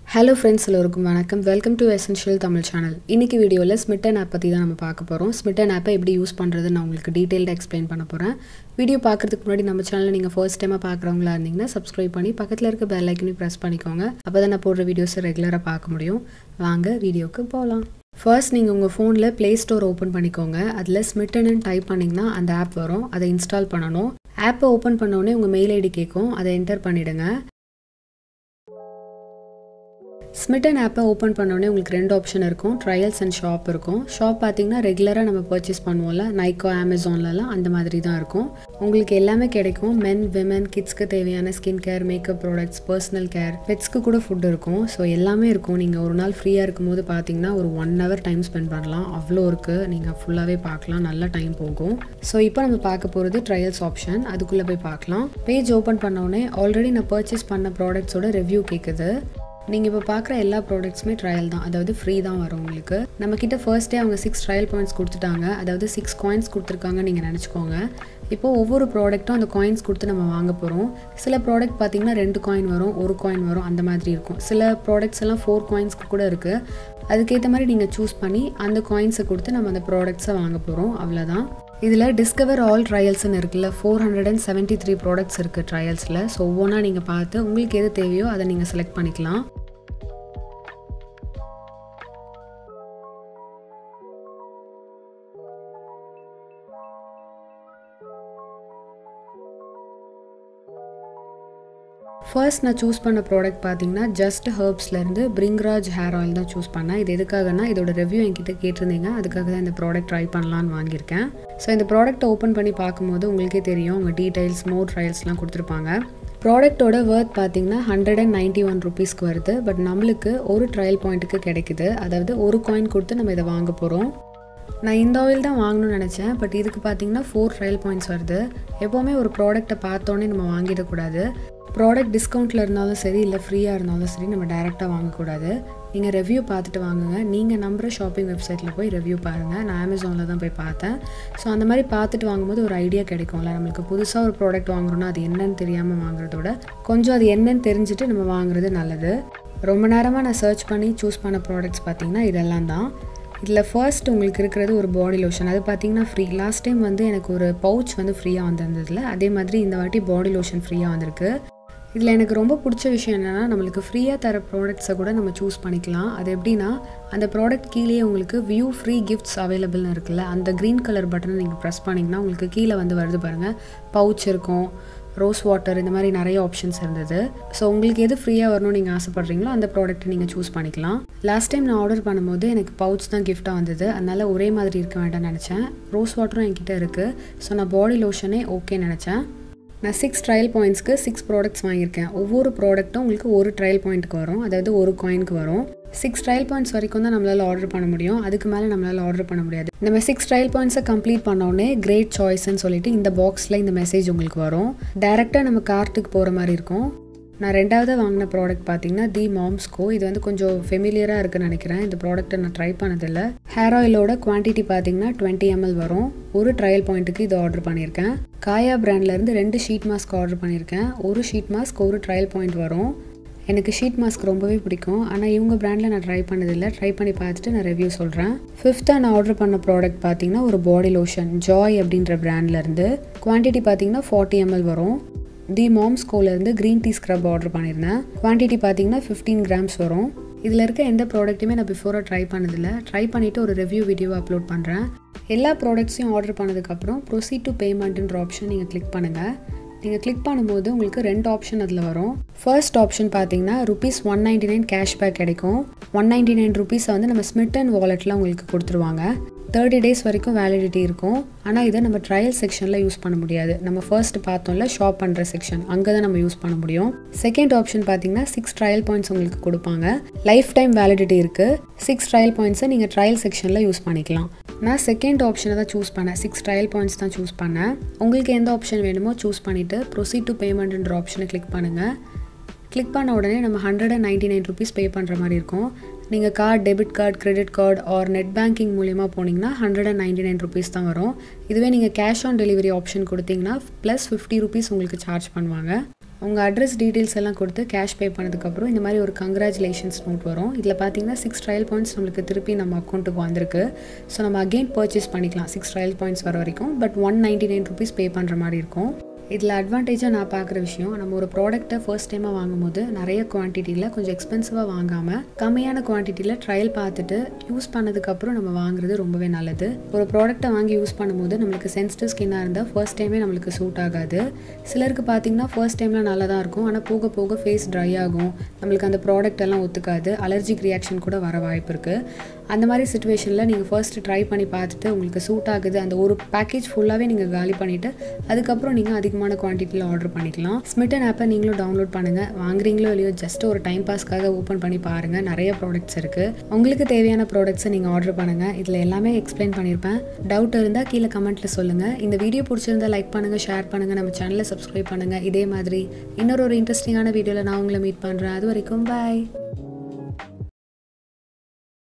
hello friends எல்லோருக்கும் வணக்கம் welcome to essential Tamil channel இன்னைக்கு வீடியோவில் ஸ்மிட்டன் ஆப் பற்றி தான் நம்ம பார்க்க போகிறோம் ஸ்மிட்டன் ஆப்பை எப்படி யூஸ் பண்ணுறது நான் உங்களுக்கு டீட்டெயில்டாக எக்ஸ்பிளைன் பண்ண போகிறேன் வீடியோ பார்க்குறதுக்கு முன்னாடி நம்ம சேனலை நீங்கள் ஃபர்ஸ்ட் டைமாக பார்க்குறவங்களா இருந்தீங்கன்னா சப்ஸ்கிரைப் பண்ணி பக்கத்தில் இருக்க பெல் ஐக்கனையும் ப்ரெஸ் பண்ணிக்கோங்க அப்போ தான் நான் போடுற வீடியோஸை ரெகுலராக பார்க்க முடியும் வாங்க வீடியோக்கு போகலாம் ஃபர்ஸ்ட் நீங்கள் உங்கள் ஃபோனில் ப்ளே ஸ்டோர் ஓப்பன் பண்ணிக்கோங்க அதில் ஸ்மிட்டன்னு டைப் பண்ணிங்கன்னா அந்த ஆப் வரும் அதை இன்ஸ்டால் பண்ணணும் ஆப்பை ஓப்பன் பண்ணோடனே உங்கள் மெயில் ஐடி கேட்கும் அதை என்டர் பண்ணிவிடுங்க ஸ்மிட்டன் ஆப்பை ஓப்பன் பண்ணோடனே உங்களுக்கு ரெண்டு ஆப்ஷன் இருக்கும் ட்ரையல்ஸ் அண்ட் ஷாப் இருக்கும் ஷாப் பார்த்தீங்கன்னா ரெகுலராக நம்ம பர்ச்சேஸ் பண்ணுவோம்ல நைக்கோ அமேசான்லலாம் அந்த மாதிரி தான் இருக்கும் உங்களுக்கு எல்லாமே கிடைக்கும் மென் விமன் கிட்ஸ்க்கு தேவையான skin care makeup products personal care பெட்ஸ்க்கு கூட ஃபுட் இருக்கும் ஸோ எல்லாமே இருக்கும் நீங்கள் ஒரு நாள் ஃப்ரீயாக இருக்கும்போது பார்த்தீங்கன்னா ஒரு ஒன் ஹவர் டைம் ஸ்பெண்ட் பண்ணலாம் அவ்வளோ இருக்குது நீங்கள் ஃபுல்லாகவே பார்க்கலாம் நல்ல டைம் போகும் ஸோ இப்போ நம்ம பார்க்க போகிறது ட்ரையல்ஸ் ஆப்ஷன் அதுக்குள்ளே போய் பார்க்கலாம் பேஜ் ஓப்பன் பண்ணோடனே ஆல்ரெடி நான் பர்ச்சேஸ் பண்ண ப்ராடக்ட்ஸோட ரிவ்யூ கேட்குது நீங்கள் இப்போ பார்க்குற எல்லா ப்ராடக்ட்ஸுமே ட்ரையல் தான் அதாவது ஃப்ரீ தான் வரும் உங்களுக்கு நம்மக்கிட்ட ஃபர்ஸ்ட் டே அவங்க சிக்ஸ் ட்ரையல் பாயிண்ட்ஸ் கொடுத்துட்டாங்க அதாவது சிக்ஸ் காயின்ஸ் கொடுத்துருக்காங்கன்னு நீங்கள் நினச்சிக்கோங்க இப்போது ஒவ்வொரு ப்ராடக்ட்டும் அந்த காயின்ஸ் கொடுத்து நம்ம வாங்க போகிறோம் சில ப்ராடக்ட் பார்த்திங்கன்னா ரெண்டு காயின் வரும் ஒரு காயின் வரும் அந்த மாதிரி இருக்கும் சில ப்ராடக்ட்ஸ் எல்லாம் ஃபோர் காயின்ஸ்க்கு கூட இருக்குது அதுக்கேற்ற மாதிரி நீங்கள் சூஸ் பண்ணி அந்த காயின்ஸை கொடுத்து நம்ம அந்த ப்ராடக்ட்ஸை வாங்க போகிறோம் அவ்வளோதான் இதில் டிஸ்கவர் ஆல் ட்ரையல்ஸ்னு இருக்குல்ல four hundred and seventy three products இருக்குது ட்ரையல்ஸில் ஸோ ஒவ்வொன்றா நீங்கள் பார்த்து உங்களுக்கு எது தேவையோ அதை நீங்கள் செலக்ட் பண்ணிக்கலாம் ஃபர்ஸ்ட் நான் சூஸ் பண்ண ப்ராடக்ட் பார்த்தீங்கன்னா ஜஸ்ட் ஹர்ப்ஸ்லேருந்து பிரிங்ராஜ் ஹேர் ஆயில் தான் சூஸ் பண்ணேன் இது எதுக்காகனா இதோட ரிவ்யூ என்கிட்ட கேட்டிருந்தீங்க அதுக்காக தான் இந்த ப்ராடக்ட் ட்ரை பண்ணலான்னு வாங்கியிருக்கேன் ஸோ இந்த ப்ராடக்ட்டை ஓப்பன் பண்ணி பார்க்கும்போது உங்களுக்கே தெரியும் உங்கள் டீட்டெயில்ஸ் மோர் ட்ரையல்ஸ்லாம் கொடுத்துருப்பாங்க ப்ராடக்ட்டோட ஒர்த் பார்த்தீங்கன்னா ஹண்ட்ரட் அண்ட் நைன்ட்டி ஒன் ருபீஸ்க்கு வருது பட் நம்மளுக்கு ஒரு ட்ரையல் பாயிண்ட்டுக்கு கிடைக்குது அதாவது ஒரு காயின் கொடுத்து நம்ம இதை வாங்க போகிறோம் நான் இந்த ஆயில் தான் வாங்கணும்னு நினச்சேன் பட் இதுக்கு பார்த்தீங்கன்னா ஃபோர் ட்ரையல் பாயிண்ட்ஸ் வருது எப்போவுமே ஒரு ப்ராடக்ட்டை பார்த்தோன்னே நம்ம வாங்கிடக்கூடாது ப்ராடக்ட் டிஸ்கவுண்ட்டில் இருந்தாலும் சரி இல்லை ஃப்ரீயாக இருந்தாலும் சரி நம்ம டேரெக்டாக வாங்கக்கூடாது நீங்கள் ரிவ்யூ பார்த்துட்டு வாங்குங்க நீங்கள் நம்புகிற ஷாப்பிங் வெப்சைட்டில் போய் ரிவ்யூ பாருங்கள் நான் அமேசானில் தான் போய் பார்த்தேன் ஸோ அந்த மாதிரி பார்த்துட்டு வாங்கும்போது ஒரு ஐடியா கிடைக்கும்ல நம்மளுக்கு புதுசாக ஒரு ப்ராடக்ட் வாங்குறோன்னா அது என்னன்னு தெரியாமல் வாங்குறதோட கொஞ்சம் அது என்னன்னு தெரிஞ்சுட்டு நம்ம வாங்குறது நல்லது ரொம்ப நேரமாக நான் சர்ச் பண்ணி சூஸ் பண்ண ப்ராடக்ட்ஸ் பார்த்தீங்கன்னா இதெல்லாம் தான் இதில் ஃபர்ஸ்ட் உங்களுக்கு இருக்கிறது ஒரு பாடி லோஷன் அது பார்த்தீங்கன்னா ஃப்ரீ லாஸ்ட் டைம் வந்து எனக்கு ஒரு பவுச் வந்து ஃப்ரீயாக வந்திருந்ததில்ல அதே மாதிரி இந்த வாட்டி பாடி லோஷன் ஃப்ரீயாக வந்திருக்கு இதில் எனக்கு ரொம்ப பிடிச்ச விஷயம் என்னென்னா நம்மளுக்கு ஃப்ரீயாக தர ப்ராடக்ட்ஸை கூட நம்ம சூஸ் பண்ணிக்கலாம் அது எப்படின்னா அந்த ப்ராடக்ட் கீழே உங்களுக்கு வியூ ஃப்ரீ கிஃப்ட்ஸ் அவைலபிள்னு இருக்குல்ல அந்த க்ரீன் கலர் பட்டனை நீங்கள் ப்ரெஸ் பண்ணிங்கன்னா உங்களுக்கு கீழே வந்து வருது பாருங்கள் பவுச் இருக்கும் ரோஸ் வாட்டர் இந்த மாதிரி நிறைய ஆப்ஷன்ஸ் இருந்தது ஸோ உங்களுக்கு எது ஃப்ரீயாக வரணும்னு நீங்கள் ஆசைப்பட்றீங்களோ அந்த ப்ராடக்ட்டை நீங்கள் சூஸ் பண்ணிக்கலாம் லாஸ்ட் டைம் நான் ஆர்டர் பண்ணும்போது எனக்கு பவுச் தான் கிஃப்ட்டாக வந்தது அதனால் ஒரே மாதிரி இருக்க வேண்டாம்னு நினச்சேன் ரோஸ் வாட்டரும் என்கிட்ட இருக்குது ஸோ நான் பாடி லோஷனே ஓகே நினச்சேன் நான் சிக்ஸ் ட்ரையல் பாயிண்ட்ஸ்க்கு சிக்ஸ் ப்ராடக்ட்ஸ் வாங்கியிருக்கேன் ஒவ்வொரு ப்ராடக்ட்டும் உங்களுக்கு ஒரு ட்ரையல் பாயிண்ட்டுக்கு வரும் அதாவது ஒரு காயினுக்கு வரும் சிக்ஸ் ட்ரையல் பாயிண்ட்ஸ் வரைக்கும் தான் நம்மளால் ஆர்டர் பண்ண முடியும் அதுக்கு மேலே நம்மளால் ஆர்டர் பண்ண முடியாது நம்ம சிக்ஸ் ட்ரையல் பாயிண்ட்ஸை கம்ப்ளீட் பண்ணோடனே கிரேட் சாய்ஸ்ன்னு சொல்லிட்டு இந்த பாக்ஸில் இந்த மெசேஜ் உங்களுக்கு வரும் டேரெக்டாக நம்ம கார்ட்டுக்கு போகிற மாதிரி இருக்கும் நான் ரெண்டாவது வாங்கின ப்ராடக்ட் பார்த்தீங்கன்னா தி மாம்ஸ்கோ இது வந்து கொஞ்சம் ஃபெமிலியராக இருக்குன்னு நினைக்கிறேன் இந்த ப்ராடக்ட்டை நான் ட்ரை பண்ணதில்லை ஹேர் ஆயிலோட குவான்டிட்டி பார்த்தீங்கன்னா டுவெண்ட்டி எம்எல் வரும் ஒரு ட்ரையல் பாயிண்ட்டுக்கு இது ஆர்டர் பண்ணியிருக்கேன் காயா பிராண்ட்லேருந்து ரெண்டு ஷீட் மாஸ்க் ஆர்டர் பண்ணியிருக்கேன் ஒரு ஷீட் மாஸ்க் ஒரு ட்ரையல் பாயிண்ட் வரும் எனக்கு ஷீட் மாஸ்க் ரொம்பவே பிடிக்கும் ஆனால் இவங்க பிராண்டில் நான் ட்ரை பண்ணதில்லை ட்ரை பண்ணி பார்த்துட்டு நான் ரிவ்யூ சொல்கிறேன் ஃபிஃப்த்தாக நான் ஆர்டர் பண்ண ப்ராடக்ட் பார்த்தீங்கன்னா ஒரு பாடி லோஷன் ஜாய் அப்படின்ற பிராண்ட்லேருந்து குவான்டிட்டி பார்த்தீங்கன்னா ஃபார்ட்டி எம்எல் வரும் தி மாம்ஸ் கோலேருந்து க்ரீன் டீ ஸ்க்ரப் ஆர்டர் பண்ணியிருந்தேன் குவான்டிட்டி பார்த்தீங்கன்னா ஃபிஃப்டீன் கிராம்ஸ் வரும் இதில் இருக்க எந்த ப்ராடக்ட்டுமே நான் பிஃபோராக ட்ரை பண்ணதில்லை ட்ரை பண்ணிவிட்டு ஒரு ரிவ்யூ வீடியோ அப்லோட் பண்ணுறேன் எல்லா ப்ராடக்ட்ஸையும் ஆர்டர் பண்ணதுக்கப்புறம் ப்ரொசீட் டு பேமெண்ட்டுன்ற ஆப்ஷன் நீங்கள் கிளிக் பண்ணுங்கள் நீங்கள் கிளிக் பண்ணும்போது உங்களுக்கு ரெண்டு ஆப்ஷன் அதில் வரும் ஃபர்ஸ்ட் ஆப்ஷன் பார்த்தீங்கன்னா rupees one ninety nine cashback கிடைக்கும் ஒன் நைன்டி நைன் ருபீஸை வந்து நம்ம ஸ்மிட் அண்ட் வாலெட்டில் உங்களுக்கு கொடுத்துருவாங்க தேர்ட்டி டேஸ் வரைக்கும் வேலிடிட்டி இருக்கும் ஆனால் இதை நம்ம ட்ரையல் செக்ஷனில் யூஸ் பண்ண முடியாது நம்ம ஃபர்ஸ்ட் பார்த்தோம்ல ஷாப் பண்ணுற செக்ஷன் அங்கே தான் நம்ம யூஸ் பண்ண முடியும் செகண்ட் ஆப்ஷன் பார்த்தீங்கன்னா சிக்ஸ் ட்ரையல் பாயிண்ட்ஸ் உங்களுக்கு கொடுப்பாங்க லைஃப் டைம் வேலிடிட்டி இருக்குது சிக்ஸ் ட்ரையல் பாயிண்ட்ஸை நீங்கள் ட்ரையல் செக்ஷனில் யூஸ் பண்ணிக்கலாம் நான் செகண்ட் ஆப்ஷனை தான் சூஸ் பண்ணேன் சிக்ஸ் ட்ரையல் பாயிண்ட்ஸ் தான் சூஸ் பண்ணேன் உங்களுக்கு எந்த ஆப்ஷன் வேணுமோ சூஸ் பண்ணிவிட்டு ப்ரொசீட் டு பேமெண்ட்ன்ற ஆப்ஷனை கிளிக் பண்ணுங்கள் கிளிக் பண்ண உடனே நம்ம hundred and ninety nine rupees pay பண்ணுற மாதிரி இருக்கும் நீங்கள் card debit card credit card or net banking மூலிமா போனீங்கன்னா hundred and ninety nine rupees தான் வரும் இதுவே நீங்கள் கேஷ் ஆன் டெலிவரி ஆப்ஷன் கொடுத்தீங்கன்னா ப்ளஸ் ஃபிஃப்டி ருபீஸ் உங்களுக்கு சார்ஜ் பண்ணுவாங்க உங்கள் அட்ரஸ் டீட்டெயில்ஸ் எல்லாம் கொடுத்து கேஷ் பே பண்ணதுக்கப்புறம் இந்த மாதிரி ஒரு கங்க்ராச்சுலேஷன்ஸ் நோட் வரும் இதில் பார்த்தீங்கன்னா சிக்ஸ் ட்ரையல் பாயிண்ட்ஸ் நம்மளுக்கு திருப்பி நம்ம அக்கௌண்ட்டுக்கு வந்திருக்கு ஸோ நம்ம அகெயின் பர்ச்சேஸ் பண்ணிக்கலாம் சிக்ஸ் ட்ரையல் பாயிண்ட்ஸ் வர வரைக்கும் but one ninety nine rupees pay பண்ணுற மாதிரி இருக்கும் இதில் அட்வான்டேஜாக நான் பார்க்குற விஷயம் நம்ம ஒரு ப்ராடக்ட்டை ஃபர்ஸ்ட் டைமாக வாங்கும்போது நிறைய குவான்டிட்டியில் கொஞ்சம் எக்ஸ்பென்சிவாக வாங்காமல் கம்மியான குவான்டிட்டியில் ட்ரையல் பார்த்துட்டு யூஸ் பண்ணதுக்கப்புறம் நம்ம வாங்குறது ரொம்பவே நல்லது ஒரு ப்ராடக்ட்டை வாங்கி யூஸ் பண்ணும்போது நம்மளுக்கு சென்சிட்டிவ் ஸ்கின்னாக இருந்தால் ஃபர்ஸ்ட் டைமே நம்மளுக்கு சூட் ஆகாது சிலருக்கு பார்த்தீங்கன்னா ஃபர்ஸ்ட் டைமில் நல்லா தான் இருக்கும் ஆனால் போக போக ஃபேஸ் ட்ரை ஆகும் நம்மளுக்கு அந்த ப்ராடக்ட் எல்லாம் ஒத்துக்காது அலர்ஜிக் ரியாக்ஷன் கூட வர வாய்ப்பு இருக்குது அந்த மாதிரி சுச்சுவேஷனில் நீங்கள் ஃபர்ஸ்ட்டு ட்ரை பண்ணி பார்த்துட்டு உங்களுக்கு சூட் ஆகுது அந்த ஒரு பேக்கேஜ் ஃபுல்லாகவே நீங்கள் காலி பண்ணிவிட்டு அதுக்கப்புறம் நீங்கள் அதிகமான குவான்டிட்டியில் ஆர்டர் பண்ணிக்கலாம் ஸ்மிட்டன் ஆப்பை நீங்களும் டவுன்லோட் பண்ணுங்கள் வாங்குறீங்களோ இல்லையோ ஜஸ்ட் ஒரு டைம் பாஸ்க்காக ஓப்பன் பண்ணி பாருங்கள் நிறைய ப்ராடக்ட்ஸ் இருக்குது உங்களுக்கு தேவையான ப்ராடக்ட்ஸை நீங்கள் ஆர்டர் பண்ணுங்கள் இதில் எல்லாமே எக்ஸ்பிளைன் பண்ணியிருப்பேன் டவுட் இருந்தால் கீழே கமெண்ட்டில் சொல்லுங்கள் இந்த வீடியோ பிடிச்சிருந்தா லைக் பண்ணுங்கள் ஷேர் பண்ணுங்கள் நம்ம சேனலை சப்ஸ்கிரைப் பண்ணுங்கள் இதே மாதிரி இன்னொரு ஒரு இன்ட்ரெஸ்டிங்கான வீடியோவில் நான் உங்களை மீட் பண்ணுறேன் அது வரைக்கும் பாய்